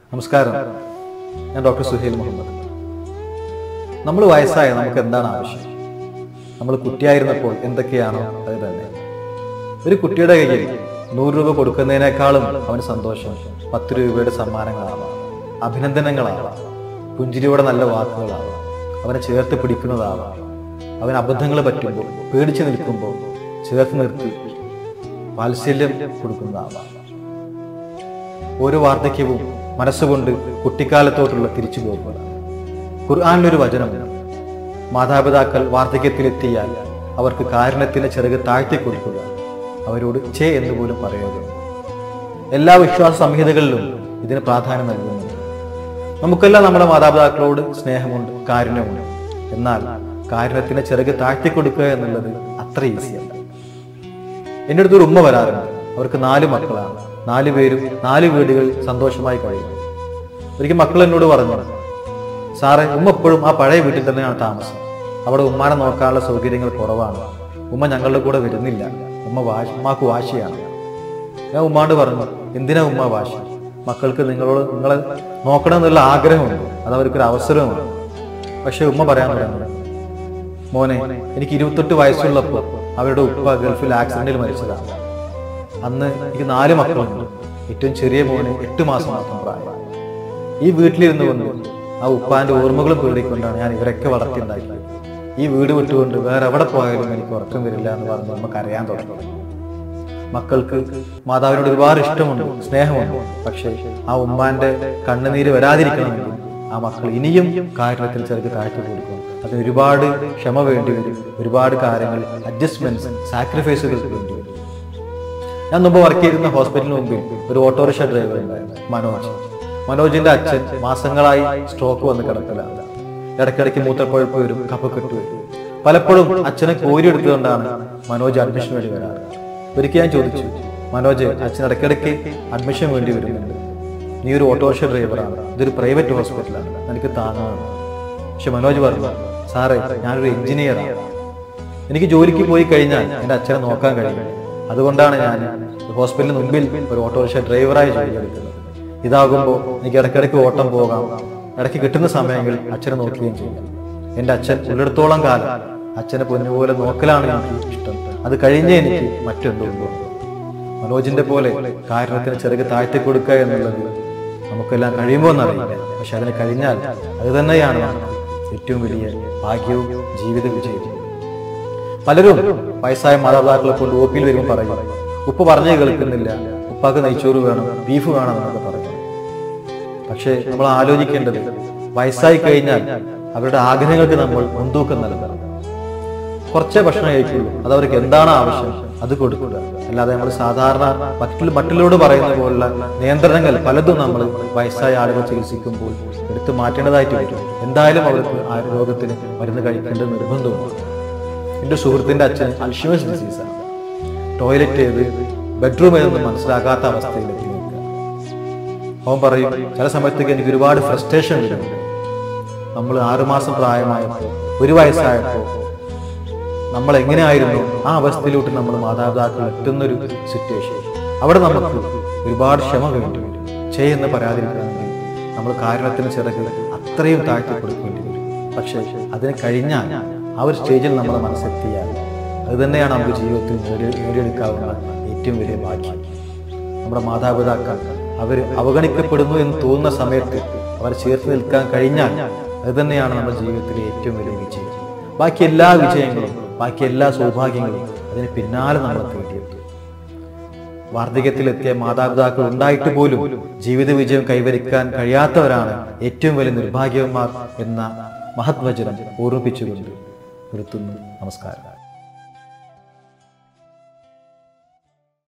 നമസ്കാരം ഞാൻ ഡോക്ടർ സുഹേൽ മുഹമ്മദ് നമ്മൾ വയസ്സായ നമുക്ക് എന്താണ് ആവശ്യം നമ്മൾ കുട്ടിയായിരുന്നപ്പോൾ എന്തൊക്കെയാണോ അത് തന്നെ ഒരു കുട്ടിയുടെ കയ്യിൽ നൂറ് രൂപ കൊടുക്കുന്നതിനേക്കാളും അവന് സന്തോഷം പത്ത് രൂപയുടെ സമ്മാനങ്ങളാവാം അഭിനന്ദനങ്ങളാവാം പുഞ്ചിരിയോടെ നല്ല വാക്കുകളാവാം അവനെ ചേർത്ത് പിടിക്കുന്നതാവാം അവൻ അബദ്ധങ്ങൾ പറ്റുമ്പോൾ പേടിച്ചു നിൽക്കുമ്പോൾ ചേർത്ത് നിർത്തി വാത്സല്യം കൊടുക്കുന്നതാവാം ഓരോ വാർദ്ധക്യവും മനസ്സുകൊണ്ട് കുട്ടിക്കാലത്തോട്ടുള്ള തിരിച്ചുപോക്കുകളാണ് ഖുർആാനിലൊരു വചനമുണ്ട് മാതാപിതാക്കൾ വാർദ്ധക്യത്തിലെത്തിയാൽ അവർക്ക് കാരണത്തിന് ചെറുക് താഴ്ത്തി കൊടുക്കുക അവരോട് ചേ എന്ന് പോലും പറയുക എല്ലാ വിശ്വാസ സംഹിതകളിലും ഇതിന് പ്രാധാന്യം നൽകുന്നുണ്ട് നമുക്കെല്ലാം നമ്മുടെ മാതാപിതാക്കളോട് സ്നേഹമുണ്ട് കാരുണ്യമുണ്ട് എന്നാൽ കാരുണ്യത്തിന് ചെറുക് താഴ്ത്തി കൊടുക്കുക എന്നുള്ളത് അത്ര ഈസിയല്ല എൻ്റെ അടുത്തൊരു ഉമ്മ വരാറുണ്ട് അവർക്ക് നാല് മക്കളാണ് നാല് പേരും നാല് വീടുകൾ സന്തോഷമായി കഴിയുന്നു ഒരിക്കൽ മക്കൾ എന്നോട് പറഞ്ഞു സാറേ ഉമ്മ എപ്പോഴും ആ പഴയ വീട്ടിൽ തന്നെയാണ് താമസം അവിടെ ഉമ്മാനെ നോക്കാനുള്ള സൗകര്യങ്ങൾ കുറവാണ് ഉമ്മ ഞങ്ങളുടെ കൂടെ വരുന്നില്ല ഉമ്മ വാശി ഉമ്മാക്ക് വാശിയാണ് ഞാൻ ഉമ്മാണ്ട് പറഞ്ഞു എന്തിനാ ഉമ്മ വാശി മക്കൾക്ക് നിങ്ങളോട് നിങ്ങളെ നോക്കണം എന്നുള്ള ആഗ്രഹമുണ്ട് അത് അവർക്കൊരു അവസരമാണ് പക്ഷെ ഉമ്മ പറയാൻ തുടങ്ങി മോനെ എനിക്ക് ഇരുപത്തെട്ട് വയസ്സുള്ളപ്പോൾ അവരുടെ ഉപ്പ ഗൾഫിൽ ആക്സിഡന്റിൽ മരിച്ചതാണ് അന്ന് എനിക്ക് നാല് മക്കളുണ്ട് ഏറ്റവും ചെറിയ മോന് എട്ട് മാസം മാത്രം പ്രായം ഈ വീട്ടിലിരുന്നു കൊണ്ട് ആ ഉപ്പാന്റെ ഓർമ്മകളും പേടിക്കൊണ്ടാണ് ഞാൻ ഇവരൊക്കെ വളർത്തിയുണ്ടാക്കിയത് ഈ വീട് വിട്ടുകൊണ്ട് വേറെ എവിടെ പോയാലും എനിക്ക് ഉറക്കം വരില്ല എന്ന് പറഞ്ഞ് നമുക്ക് അറിയാൻ തുടങ്ങി മക്കൾക്ക് മാതാവിനോട് ഒരുപാട് ഇഷ്ടമുണ്ട് സ്നേഹമുണ്ട് പക്ഷേ ആ ഉമ്മാന്റെ കണ്ണുനീര് വരാതിരിക്കണമെങ്കിൽ ആ മക്കൾ ഇനിയും കാര്യത്തിൽ ചെറുക്ക് താഴ്ത്തി കൊടുക്കും അതിന് ഒരുപാട് ക്ഷമ വേണ്ടി വരും ഒരുപാട് കാര്യങ്ങൾ അഡ്ജസ്റ്റ്മെന്റ്സ് സാക്രിഫൈസുകൾ വേണ്ടി വരും ഞാൻ മുമ്പ് വർക്ക് ചെയ്തിരുന്ന ഹോസ്പിറ്റലിന് മുമ്പിൽ ഒരു ഓട്ടോറിക്ഷ ഡ്രൈവർ ഉണ്ടായിരുന്നു മനോജ് മനോജിന്റെ അച്ഛൻ മാസങ്ങളായി സ്ട്രോക്ക് വന്ന് കിടക്കലാണ് ഇടയ്ക്കിടയ്ക്ക് മൂത്രപ്പഴുപ്പ് വരും കഫക്കെട്ട് വരും പലപ്പോഴും അച്ഛനെ കോരിയെടുത്തുകൊണ്ടാണ് മനോജ് അഡ്മിഷൻ വേണ്ടി വരാറ് ഒരിക്കൽ ഞാൻ ചോദിച്ചു മനോജ് അച്ഛൻ ഇടയ്ക്കിടയ്ക്ക് അഡ്മിഷൻ വേണ്ടി വരുന്നുണ്ട് നീ ഒരു ഓട്ടോറിക്ഷ ഡ്രൈവറാണ് ഇതൊരു പ്രൈവറ്റ് ഹോസ്പിറ്റലാണ് എനിക്ക് താങ്ങാണ് പക്ഷെ മനോജ് പറഞ്ഞു സാറേ ഞാനൊരു എഞ്ചിനീയറാണ് എനിക്ക് ജോലിക്ക് പോയി കഴിഞ്ഞാൽ എൻ്റെ അച്ഛനെ നോക്കാൻ കഴിയും അതുകൊണ്ടാണ് ഞാൻ ഹോസ്പിറ്റലിന് മുമ്പിൽ ഒരു ഓട്ടോറിക്ഷ ഡ്രൈവറായി ജോലി എടുക്കുന്നത് ഇതാകുമ്പോൾ എനിക്ക് ഇടയ്ക്കിടയ്ക്ക് ഓട്ടം പോകാം ഇടയ്ക്ക് കിട്ടുന്ന സമയങ്ങളിൽ അച്ഛനെ നോക്കുകയും ചെയ്യാം എൻ്റെ അച്ഛൻ ഉള്ളിടത്തോളം കാലം അച്ഛനെ പൊന്നുപോലെ നോക്കലാണ് എനിക്ക് ഇഷ്ടം അത് കഴിഞ്ഞേ എനിക്ക് മറ്റെന്തോ ഉള്ളൂ. മനോജിന്റെ പോലെ കാരണത്തിന് ചെറുകെ താഴ്ത്തി കൊടുക്കുക എന്നുള്ളത് നമുക്കെല്ലാം കഴിയുമ്പോൾ എന്നറിയില്ല പക്ഷെ അതിന് കഴിഞ്ഞാൽ അത് തന്നെയാണ് നമുക്ക് ഏറ്റവും വലിയ ഭാഗ്യവും ജീവിത വിജയവും പലരും വയസ്സായ മാതാപിതാക്കളെ കൊണ്ട് ഒ പിയിൽ വരുമ്പോൾ പറയും ഉപ്പ് പറഞ്ഞേ കേൾക്കുന്നില്ല ഉപ്പാക്ക് നെയ്ച്ചോറ് വേണം ബീഫ് വേണം എന്നൊക്കെ പറയും പക്ഷേ നമ്മൾ ആലോചിക്കേണ്ടത് വയസ്സായി കഴിഞ്ഞാൽ അവരുടെ ആഗ്രഹങ്ങൾക്ക് നമ്മൾ മുൻതൂക്കം നൽകണം കുറച്ചേ ഭക്ഷണം കഴിക്കുള്ളൂ അത് അവർക്ക് എന്താണ് ആവശ്യം അത് കൊടുക്കുക അല്ലാതെ നമ്മൾ സാധാരണ മറ്റുള്ള മറ്റുള്ളവരോട് പറയുന്ന പോലുള്ള നിയന്ത്രണങ്ങൾ പലതും നമ്മൾ വയസ്സായ ആളുകൾ ചികിത്സിക്കുമ്പോൾ എടുത്തു മാറ്റേണ്ടതായിട്ട് വരും എന്തായാലും അവർക്ക് ആ രോഗത്തിന് മരുന്ന് കഴിക്കേണ്ട നിർബന്ധമുണ്ട് എൻ്റെ സുഹൃത്തിന്റെ അച്ഛൻ അൽഷിമസ് ഡിസീസാണ് ടോയ്ലറ്റ് ഏത് ബെഡ്റൂം ഏതെന്ന് മനസ്സിലാക്കാത്ത അവസ്ഥയിലെത്തി നിൽക്കുക അവൻ പറയും ചില സമയത്തേക്ക് എനിക്ക് ഒരുപാട് ഫ്രസ്ട്രേഷൻ വരുന്നുണ്ട് നമ്മൾ ആറുമാസം പ്രായമായപ്പോൾ ഒരു വയസ്സായപ്പോൾ നമ്മൾ എങ്ങനെയായിരുന്നു ആ അവസ്ഥയിലോട്ട് നമ്മൾ മാതാപിതാക്കൾ എത്തുന്നൊരു സിറ്റുവേഷൻ അവിടെ നമുക്ക് ഒരുപാട് ക്ഷമ വേണ്ടി വരും ചെയ്യുന്ന പരാതിരിക്കണമെങ്കിൽ നമ്മൾ കാരണത്തിന് ചിറക് അത്രയും താഴ്ത്തി കൊടുക്കേണ്ടി വരും പക്ഷേ അതിന് കഴിഞ്ഞാൽ ആ ഒരു സ്റ്റേജിൽ നമ്മുടെ മനസ്സെത്തിയാൽ അത് തന്നെയാണ് നമുക്ക് ജീവിതത്തിൽ നേടി നേടിയെടുക്കാവുന്ന ഏറ്റവും വലിയ ഭാഗ്യം നമ്മുടെ മാതാപിതാക്കൾ അവർ അവഗണിക്കപ്പെടുന്നു എന്ന് തോന്നുന്ന സമയത്ത് അവർ ചേർത്ത് നിൽക്കാൻ കഴിഞ്ഞാൽ അത് തന്നെയാണ് നമ്മുടെ ജീവിതത്തിലെ ഏറ്റവും വലിയ വിജയം ബാക്കി എല്ലാ വിജയങ്ങളും ബാക്കി എല്ലാ സൗഭാഗ്യങ്ങളും അതിന് പിന്നാലെ നമ്മൾ തേടിയെത്തും വാർദ്ധക്യത്തിലെത്തിയ മാതാപിതാക്കൾ ഉണ്ടായിട്ട് പോലും ജീവിത വിജയം കൈവരിക്കാൻ കഴിയാത്തവരാണ് ഏറ്റവും വലിയ നിർഭാഗ്യവന്മാർ എന്ന മഹത് വചനം ഓർമ്മിപ്പിച്ചുകൊണ്ട് നിർത്തുന്നു നമസ്കാരം